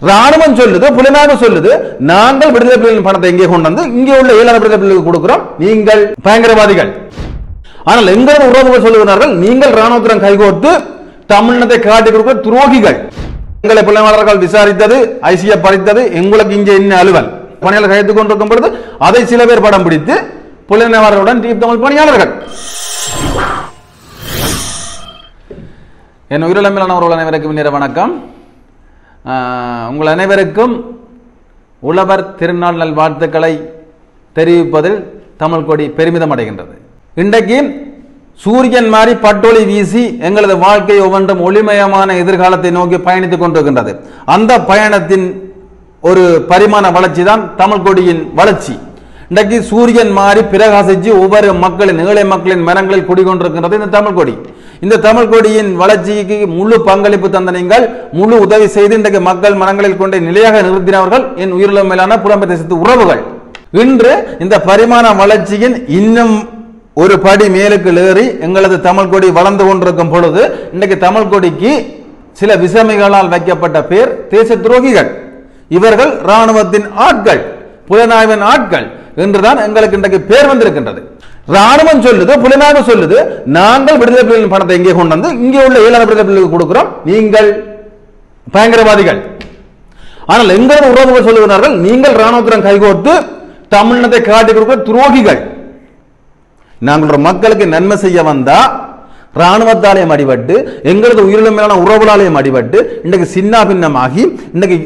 ராணுவம் சொல்லுது புலனாய்வு சொல்லுது நாங்கள் விடுதலை புலிகளின் பணத்தை இங்கே கொண்டு வந்து இங்கே உள்ள ஏழாவது விடுதலை புலிகளுக்கு கொடுக்கிறோம் நீங்கள் பயங்கரவாதிகள் ஆனால் எங்களது உறவுகள் சொல்லுகிறார்கள் நீங்கள் ராணுவத்துடன் கைகோர்த்து தமிழினத்தை காட்டி கொடுக்கிற துரோகிகள் எங்களை புலனாளர்கள் விசாரித்தது ஐசிய பறித்தது எங்களுக்கு இங்கே என்ன அலுவல் பணியாளர் கையெழுத்து கொண்டிருக்கும் பொழுது அதை சில பேர் படம் பிடித்து புலனாளர்களுடன் டீப் தமிழ் பணியாளர்கள் என் உயிரிழமையிலானவர்கள் அனைவருக்கும் இந்நேர வணக்கம் ஆஹ், உங்கள் அனைவருக்கும் உழவர் திருநாள் நல் வாழ்த்துக்களை தெரிவிப்பதில் தமிழ் கொடி பெருமிதம் அடைகின்றது இன்றைக்கு சூரியன் மாதிரி பட்டொளி வீசி எங்களது வாழ்க்கை ஒவ்வொன்றும் ஒளிமயமான எதிர்காலத்தை நோக்கி பயணித்துக் கொண்டிருக்கின்றது அந்த பயணத்தின் ஒரு பரிமாண வளர்ச்சி தான் தமிழ் கொடியின் வளர்ச்சி இன்றைக்கு சூரியன் மாறி பிரகாசிச்சு ஒவ்வொரு மக்களின் ஏழை மக்களின் மனங்களில் குடிகொண்டிருக்கின்றது இந்த தமிழ் கொடி இந்த தமிழ் கொடியின் வளர்ச்சிக்கு முழு பங்களிப்பு தந்த நீங்கள் முழு உதவி செய்து இன்றைக்கு மக்கள் மனங்களில் கொண்டு நிலையாக நிறுத்தினவர்கள் என் உயிரிழம் மேலான புலம்பெயர் தேசத்து உறவுகள் இன்று இந்த பரிமாண வளர்ச்சியின் இன்னும் ஒரு படி மேலுக்கு ஏறி எங்களது தமிழ் கொடி வளர்ந்து கொண்டிருக்கும் பொழுது இன்றைக்கு தமிழ் கொடிக்கு சில விசமிகளால் வைக்கப்பட்ட பேர் தேச துரோகிகள் இவர்கள் ராணுவத்தின் ஆட்கள் புலனாய்வின் ஆட்கள் என்றுதான் எங்களுக்கு இன்றைக்கு பேர் வந்திருக்கின்றது ராணுவம் சொல்லுது புலனாய்வு சொல்லுது நாங்கள் விடுதலை புலிகளின் பணத்தை இங்கே கொண்டு வந்து இங்கே உள்ள ஏழாவது விடுதலை புலிகளுக்கு கொடுக்கிறோம் நீங்கள் பயங்கரவாதிகள் ஆனால் எங்களது உறவுகள் சொல்லுகிறார்கள் நீங்கள் ராணுவத்துடன் கைகோர்த்து தமிழினத்தை காட்டி கொடுக்கிற துரோகிகள் நாங்கள் ஒரு மக்களுக்கு நன்மை செய்ய வந்தா ராணுவத்தாலயம் அடிபட்டு எங்களது உயிரிழம் மேலான உறவுகளாலயம் அடிபட்டு இன்றைக்கு சின்ன பின்னமாகி இன்றைக்கு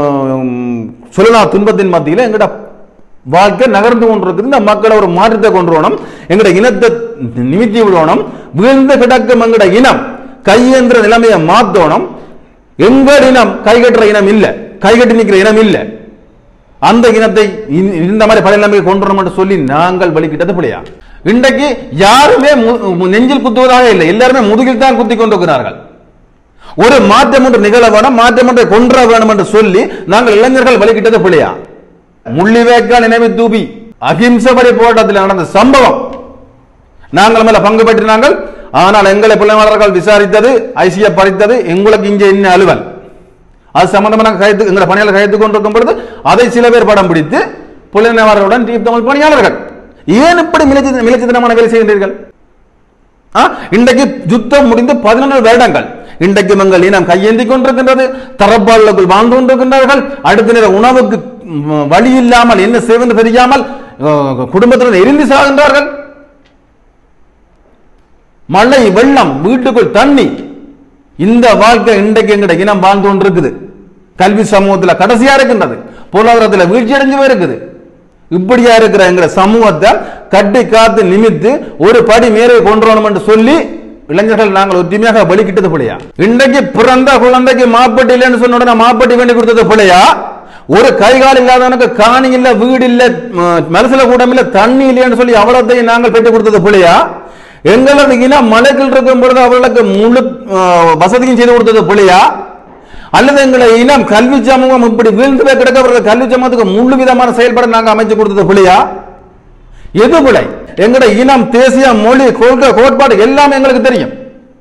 சொல்லலாம் துன்பத்தின் மத்தியில் எங்கட வாழ்க்கை நகர்ந்து கொண்டிருக்குது இந்த மக்களை ஒரு மாற்றத்தை கொண்டு வரணும் எங்கட இனத்தை நிமித்தி விடணும் வீழ்ந்து கிடக்கும் எங்கட இனம் கையேந்திர நிலைமையை மாத்தணும் எங்கள் இனம் கைகட்டுற இனம் இல்ல கைகட்டி நிற்கிற இனம் இல்ல அந்த இனத்தை இந்த- இந்த மாதிரி பழைய நிலைமையை கொண்டு வரணும் என்று சொல்லி நாங்கள் வலிக்கிட்டது பிள்ளையா இன்றைக்கு யாருமே மு- மு- நெஞ்சில் குத்துவதாக இல்லை எல்லாருமே முதுகில் தான் குத்தி கொண்டிருக்கிறார்கள் ஒரு மாற்றம் ஒன்று நிகழ வேணும் மாற்றம் ஒன்றை கொன்ற வேணும் என்று சொல்லி நாங்கள் இளைஞர்கள் வலிக்கிட்டது பிள்ளையா முள்ளிவேக்கா நினைவு தூபி அகிம்சபடி போராட்டத்தில் நடந்த சம்பவம் நாங்கள் மேல பங்கு பெற்றினாங்கள் ஆனால் எங்களை பிள்ளைமாளர்கள் விசாரித்தது ஐசிய பறித்தது எங்களுக்கு இங்கே என்ன அலுவல் அது சம்பந்தமான கைத்து எங்களை பணியாளர் கைத்து கொண்டிருக்கும் பொழுது அதை சில பேர் படம் பிடித்து புலனவர்களுடன் டீப் தமிழ் பணியாளர்கள் ஏன் இப்படி மிலச்சி மிலச்சித்தனமான வேலை செய்கின்றீர்கள் ஆ? இன்றைக்கு யுத்தம் முடிந்து பதினொன்று வருடங்கள் இன்றைக்கு எங்கள் இனம் கையேந்தி கொண்டிருக்கின்றது தரப்பாளர்கள் வாழ்ந்து கொண்டிருக்கின்றார்கள் அடுத்த நேர உணவுக்கு ம், வழி இல்லாமல் என்ன செய்வது தெரியாமல் அஹ், குடும்பத்தினர் எரிந்து சாகின்றார்கள் மழை வெள்ளம் வீட்டுக்குள் தண்ணி இந்த வாழ்க்கை இன்றைக்கு எங்கட இனம் வாழ்ந்து கொண்டிருக்குது கல்வி சமூகத்துல கடைசியா இருக்கின்றது பொருளாதாரத்துல வீழ்ச்சி அடைஞ்சு போயிருக்குது இப்படியா இருக்கிற எங்க சமூகத்தை கட்டி காத்து நிமித்து ஒரு படி மேலே கொண்டு வரணும் என்று சொல்லி இளைஞர்கள் நாங்கள் ஒற்றுமையாக வலிக்கிட்டது பிள்ளையா இன்றைக்கு பிறந்த குழந்தைக்கு மாப்பட்டி இல்லைன்னு சொன்ன உடனே மாப்பட்டி வேண்டி கொடுத்தது பிள்ளையா ஒரு கைகால் இல்லாதவனுக்கு காணி இல்ல வீடு இல்ல ம- மனசுல கூடம் இல்ல தண்ணி இல்லைன்னு சொல்லி அவ்வளோத்தையும் நாங்கள் பெற்றுக் கொடுத்தது பிள்ளையா எங்களது இனம் மலைகள் இருக்கும் பொழுது அவர்களுக்கு முழு அஹ், வசதியும் செய்து கொடுத்தது பிள்ளையா அல்லது எங்களை இனம் கல்வி சமூகம் இப்படி வீழ்ந்து போய் கிடக்க அவர்கள் கல்வி சமூகத்துக்கு முழு விதமான செயல்பாடு நாங்க அமைச்சு கொடுத்தது பிள்ளையா எது பிழை எங்கட இனம் தேசிய மொழி கொள்கை கோட்பாடு எல்லாமே எங்களுக்கு தெரியும்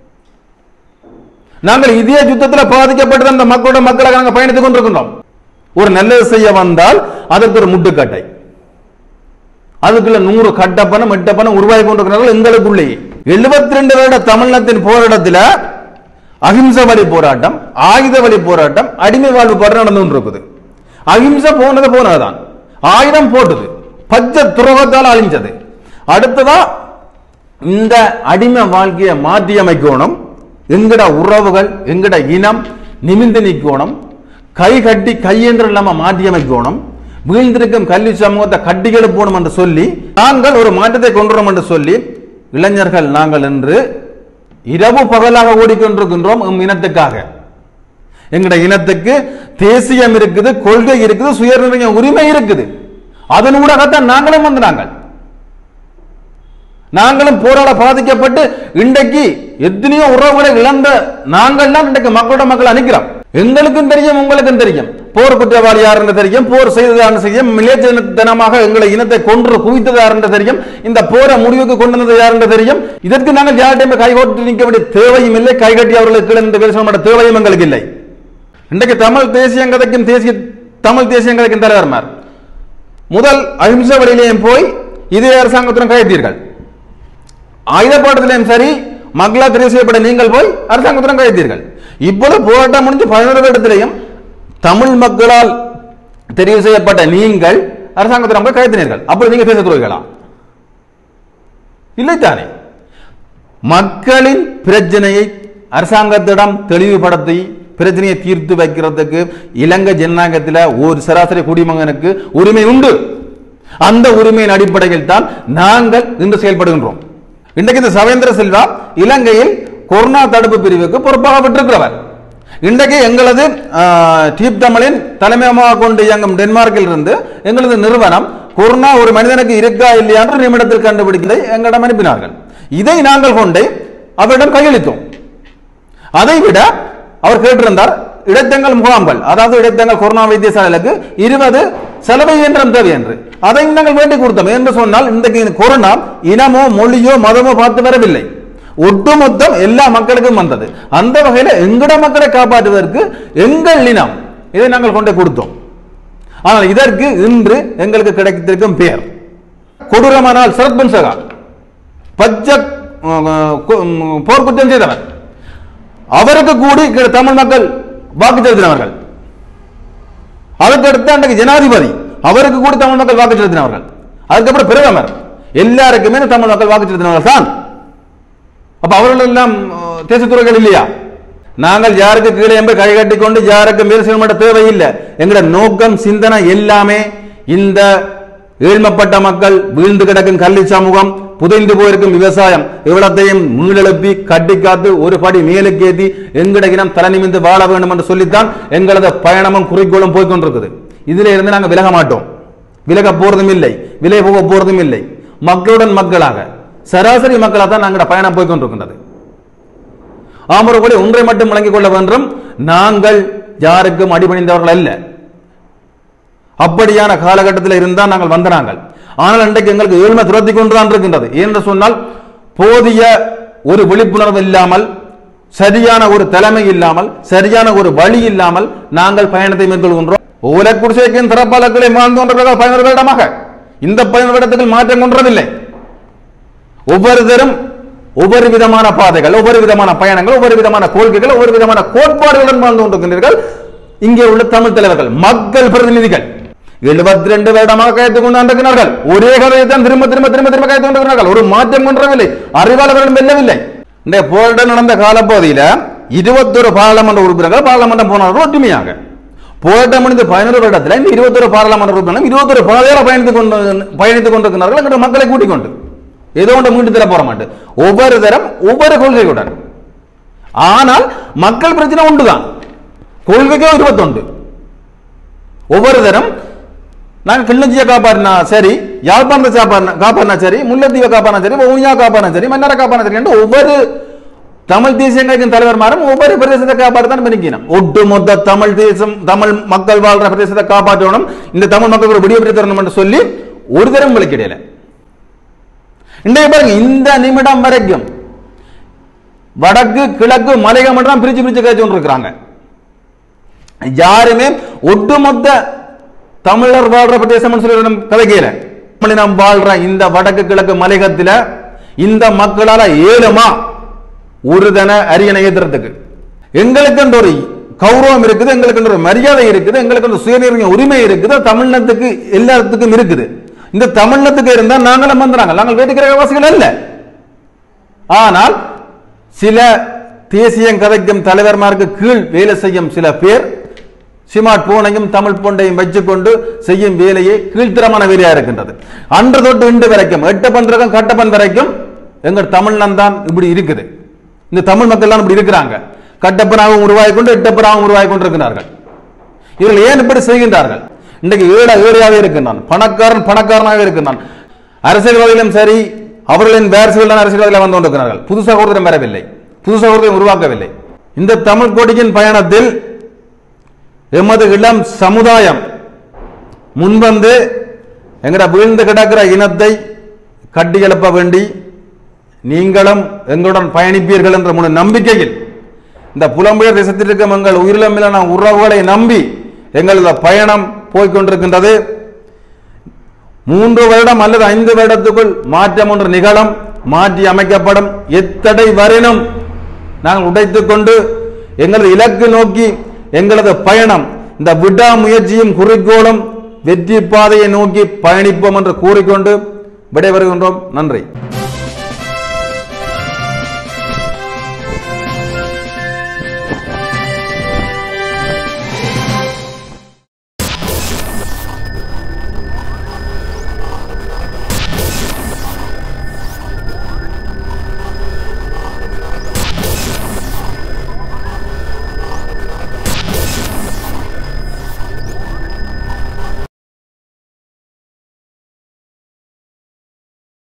நாங்கள் இதே யுத்தத்தில் பாதிக்கப்பட்டு அந்த மக்களோட மக்களாக நாங்கள் பயணித்துக் கொண்டிருக்கின்றோம் ஒரு நல்லது செய்ய வந்தால் அதற்கு ஒரு முட்டுக்கட்டை அதுக்குள்ள நூறு கட்டப்பணம் எட்டப்பணம் உருவாகி கொண்டிருக்கிறார்கள் எங்களுக்குள்ளேயே எழுபத்தி ரெண்டு வருட தமிழ்நாட்டின் போராட்டத்தில் அகிம்ச வழி போராட்டம் ஆயுத வழி போராட்டம் அடிமை வாழ்வு போராட்டம் நடந்து கொண்டிருக்குது அகிம்சை போனது போனதுதான் ஆயுதம் போட்டது பச்சை துரோகத்தால் அழிஞ்சது அடுத்ததா இந்த அடிமை வாழ்க்கையை மாற்றி அமைக்கணும் எங்கட உறவுகள் எங்கட இனம் நிமிந்து நிற்கணும் கை கட்டி கையேந்திரம் இல்லாம மாற்றி அமைக்கணும் வீழ்ந்திருக்கும் கல்வி சமூகத்தை கட்டி எழுப்பணும் என்று சொல்லி நாங்கள் ஒரு மாற்றத்தை கொண்டு வரோம் என்று சொல்லி இளைஞர்கள் நாங்கள் என்று இரவு பகலாக ஓடிக்கொண்டிருக்கின்றோம் எம் இனத்துக்காக எங்கட இனத்துக்கு தேசியம் இருக்குது கொள்கை இருக்குது சுயநிர்ணய உரிமை இருக்குது அதன் ஊடாகத்தான் நாங்களும் வந்து நாங்கள் நாங்களும் போராட பாதிக்கப்பட்டு இன்றைக்கு எத்தனையோ உறவுகளை இழந்த நாங்கள்லாம் இன்றைக்கு மக்களோட மக்கள் அனுக்கிறோம் எங்களுக்கும் தெரியும் உங்களுக்கும் தெரியும் போர் குற்றவாளி யார் என்று தெரியும் போர் செய்தது யார் என்று தெரியும் மிலேச்சனத்தனமாக எங்களை இனத்தை கொன்று குவித்தது யார் என்று தெரியும் இந்த போரை முடிவுக்கு கொண்டு வந்தது யார் என்று தெரியும் இதற்கு நாங்கள் யார்கிட்டையும் கைகோட்டு நிற்க வேண்டிய தேவையும் இல்லை கைகட்டி அவர்களுக்கு கீழே இந்த பேச தேவையும் எங்களுக்கு இல்லை இன்றைக்கு தமிழ் தேசிய கதைக்கும் தேசிய தமிழ் தேசிய கதைக்கும் தலைவர்மார் முதல் அஹிம்சை வழியிலேயும் போய் இதே அரசாங்கத்துடன் கழித்தீர்கள் ஆயுதப்பாட்டத்திலையும் சரி மக்களா தெரிவு செய்யப்பட்ட நீங்கள் போய் அரசாங்கத்துடன் கழித்தீர்கள் இப்பொழுது போராட்டம் முடிஞ்சு பதினோரு இடத்திலையும் தமிழ் மக்களால் தெரிவு செய்யப்பட்ட நீங்கள் அரசாங்கத்துடன் போய் கழித்தினீர்கள் அப்படி நீங்க பேச துறைகளா இல்லைத்தானே மக்களின் பிரச்சனையை அரசாங்கத்திடம் தெளிவுபடுத்தி பிரச்சனையை தீர்த்து வைக்கிறதுக்கு இலங்கை ஜனநாயகத்தில் ஒரு சராசரி குடிமகனுக்கு உரிமை உண்டு அந்த உரிமையின் அடிப்படையில் தான் நாங்கள் இன்று செயல்படுகின்றோம் இன்றைக்கு இந்த சவேந்திர செல்வா இலங்கையில் கொரோனா தடுப்பு பிரிவுக்கு பொறுப்பாக பெற்றிருக்கிறவர் இன்றைக்கு எங்களது ஆஹ், டீப் தமிழின் தலைமையமாக கொண்டு இயங்கும் டென்மார்க்கில் இருந்து எங்களது நிறுவனம் கொரோனா ஒரு மனிதனுக்கு இருக்கா இல்லையா என்று நிமிடத்தில் கண்டுபிடித்ததை எங்களிடம் அனுப்பினார்கள் இதை நாங்கள் கொண்டு அவரிடம் கையளித்தோம் அதை விட அவர் கேட்டிருந்தார் இடைத்தங்கள் முகாம்கள் அதாவது இடைத்தங்கள் கொரோனா வைத்தியசாலைகளுக்கு இருபது செலவு இயந்திரம் தேவை என்று அதை நாங்கள் வேண்டி கொடுத்தோம் என்று சொன்னால் இன்றைக்கு இந்த கொரோனா இனமோ மொழியோ மதமோ பார்த்து வரவில்லை ஒட்டுமொத்தம் எல்லா மக்களுக்கும் வந்தது அந்த வகையில் எங்கட மக்களை காப்பாற்றுவதற்கு எங்கள் இனம் இதை நாங்கள் கொண்டு கொடுத்தோம் ஆனால் இதற்கு இன்று எங்களுக்கு கிடைத்திருக்கும் பெயர் கொடூரமானால் சரத் சகா பச்சை அஹ், கு- ம், போர்க்குற்றம் செய்தவர் அவருக்கு கூடி இங்க தமிழ் மக்கள் வாக்கு செலுத்தினவர்கள் அதுக்கு அடுத்து அன்றைக்கு ஜனாதிபதி அவருக்கு கூட தமிழ் மக்கள் வாக்கு செலுத்தினவர்கள் அதுக்கப்புறம் பிரதமர் எல்லாருக்குமே இந்த தமிழ் மக்கள் வாக்கு செலுத்தினவர்கள் தான் அப்ப அவர்கள் எல்லாம் அஹ், தேசத்துறைகள் இல்லையா நாங்கள் யாருக்கு கீழே என்பதை கை கட்டி கொண்டு யாருக்கு மேல் செய்ய தேவையில்லை எங்களோட நோக்கம் சிந்தனை எல்லாமே இந்த ஏழ்மைப்பட்ட மக்கள் வீழ்ந்து கிடக்கும் கல்வி சமூகம் புதைந்து போயிருக்கும் விவசாயம் இவ்வளத்தையும் மீளெழுப்பி கட்டி காத்து ஒரு படி மேலுக்கு ஏத்தி எங்கட இனம் தலை நிமிந்து வாழ வேண்டும் என்று சொல்லித்தான் எங்களது பயணமும் குறிக்கோளும் போய் கொண்டிருக்குது இதுல இருந்து நாங்க விலக மாட்டோம் விலக போறதும் இல்லை விலை போக போறதும் இல்லை மக்களுடன் மக்களாக சராசரி மக்களாக தான் நாங்களோட பயணம் போய் கொண்டிருக்கின்றது ஆமரக்கூடிய ஒன்றை மட்டும் விளங்கிக் கொள்ள வேண்டும் நாங்கள் யாருக்கும் அடிபணிந்தவர்கள் அல்ல அப்படியான காலகட்டத்தில் இருந்தால் நாங்கள் வந்த நாங்கள் ஆனால் இன்றைக்கு எங்களுக்கு ஏழ்மை துரத்தி கொண்டுதான் இருக்கின்றது என்று சொன்னால் போதிய ஒரு விழிப்புணர்வு இல்லாமல் சரியான ஒரு தலைமை இல்லாமல் சரியான ஒரு வழி இல்லாமல் நாங்கள் பயணத்தை மேற்கொள்கின்றோம் ஓல குடிசைக்கும் திறப்பாளர்களை வாழ்ந்து கொண்டிருக்கிறார்கள் பதினோரு வருடமாக இந்த பதினோரு வருடத்துக்கு மாற்றம் கொண்டதில்லை ஒவ்வொருத்தரும் ஒவ்வொரு விதமான பாதைகள் ஒவ்வொரு விதமான பயணங்கள் ஒவ்வொரு விதமான கொள்கைகள் ஒவ்வொரு விதமான கோட்பாடுகளுடன் வாழ்ந்து கொண்டிருக்கின்றீர்கள் இங்கே உள்ள தமிழ் தலைவர்கள் மக்கள் பிரதிநிதிகள் எழுபத்தி ரெண்டு வருடமாக கைத்து கொண்டு வந்திருக்கிறார்கள் ஒரே கதையை தான் திரும்ப திரும்ப திரும்ப திரும்ப கைத்து கொண்டிருக்கிறார்கள் ஒரு மாற்றம் கொன்றவில்லை அறிவாளர்களும் வெல்லவில்லை இந்த போராட்டம் நடந்த காலப்பகுதியில இருபத்தொரு பாராளுமன்ற உறுப்பினர்கள் பாராளுமன்றம் போனார்கள் ஒற்றுமையாக போராட்டம் முடிந்த பதினோரு வருடத்தில் இந்த இருபத்தொரு பாராளுமன்ற உறுப்பினரும் இருபத்தொரு பாதையால பயணித்துக் கொண்டு பயணித்துக் கொண்டிருக்கிறார்கள் எங்கிட்ட மக்களை கூட்டிக் கொண்டு ஏதோ ஒன்று மீண்டு தர போற மாட்டேன் ஒவ்வொரு தரம் ஒவ்வொரு கொள்கையுடன் ஆனால் மக்கள் பிரச்சனை உண்டுதான் கொள்கைக்கே இருபத்தொண்டு ஒவ்வொரு தரம் நாங்கள் கிளிநொச்சியை காப்பாற்றினா சரி யாழ்ப்பாணத்தை காப்பாற்றினா காப்பாற்றினா சரி முல்லைத்தீவை காப்பாற்றினா சரி வவுனியா காப்பாற்றினா சரி மன்னரை காப்பாற்றினா சரி என்று ஒவ்வொரு தமிழ் தேசியங்களின் தலைவர்மாரும் ஒவ்வொரு பிரதேசத்தை காப்பாற்றத்தான் பண்ணிக்கணும் ஒட்டுமொத்த தமிழ் தேசம் தமிழ் மக்கள் வாழ்ற பிரதேசத்தை காப்பாற்றணும் இந்த தமிழ் மக்களுக்கு ஒரு விடிய தரணும் என்று சொல்லி ஒரு தரம் விளக்கிடையில இன்றைய பாருங்க இந்த நிமிடம் வரைக்கும் வடக்கு கிழக்கு மலைகள் மட்டும் தான் பிரிச்சு பிரிச்சு கேட்டு கொண்டிருக்கிறாங்க யாருமே ஒட்டுமொத்த தமிழர் வாழ்ற பிரதேசம் சொல்லி நம்ம கதைக்கல நாம் வாழ்ற இந்த வடக்கு கிழக்கு மலையகத்துல இந்த மக்களால ஏழுமா ஒரு தன அரியணை ஏத்துறதுக்கு எங்களுக்கு ஒரு கௌரவம் இருக்குது எங்களுக்கு ஒரு மரியாதை இருக்குது எங்களுக்கு ஒரு சுயநிர்ணய உரிமை இருக்குது தமிழ்நாட்டுக்கு எல்லாத்துக்கும் இருக்குது இந்த தமிழ்நாட்டுக்கு இருந்தா நாங்களும் வந்துறாங்க நாங்கள் வேட்டுக்கிற வாசிகள் அல்ல ஆனால் சில தேசியம் கதைக்கும் தலைவர்மாருக்கு கீழ் வேலை செய்யும் சில பேர் சிமாட் பூனையும் தமிழ் பொண்டையும் வச்சுக்கொண்டு செய்யும் வேலையே கீழ்த்தரமான வேலையா இருக்கின்றது அன்று தொட்டு இன்று வரைக்கும் எட்டு பண்றகம் கட்டப்பன் வரைக்கும் எங்கள் தமிழ்நன் தான் இப்படி இருக்குது இந்த தமிழ் மக்கள் தான் இப்படி இருக்கிறாங்க கட்டப்பனாகவும் உருவாகி கொண்டு எட்டப்பனாகவும் உருவாகி கொண்டிருக்கிறார்கள் இவர்கள் ஏன் இப்படி செய்கின்றார்கள் இன்றைக்கு ஏழை ஏழையாக இருக்கின்றான் பணக்காரன் பணக்காரனாக இருக்கின்றான் அரசியல்வாதிகளும் சரி அவர்களின் வேர்சுகள் அரசியல்வாதிகள் வந்து கொண்டிருக்கிறார்கள் புது சகோதரம் வரவில்லை புது சகோதரம் உருவாக்கவில்லை இந்த தமிழ் கொடியின் பயணத்தில் எமது இளம் சமுதாயம் முன்வந்து எங்கட வீழ்ந்து கிடக்கிற இனத்தை கட்டி எழுப்ப வேண்டி நீங்களும் எங்களுடன் பயணிப்பீர்கள் என்ற முழு நம்பிக்கையில் இந்த புலம்பெயர் தேசத்தில் இருக்கும் எங்கள் உயிரிழமில்லான உறவுகளை நம்பி எங்களது பயணம் போய்க்கொண்டிருக்கின்றது மூன்று வருடம் அல்லது ஐந்து வருடத்துக்குள் மாற்றம் ஒன்று நிகழும் மாற்றி அமைக்கப்படும் எத்தடை வரினும் நாங்கள் உடைத்துக் கொண்டு எங்களது இலக்கு நோக்கி எங்களது பயணம் இந்த விடாமுயற்சியும் குறிக்கோளும் வெற்றி பாதையை நோக்கி பயணிப்போம் என்று கூறிக்கொண்டு விடைபெறுகின்றோம் நன்றி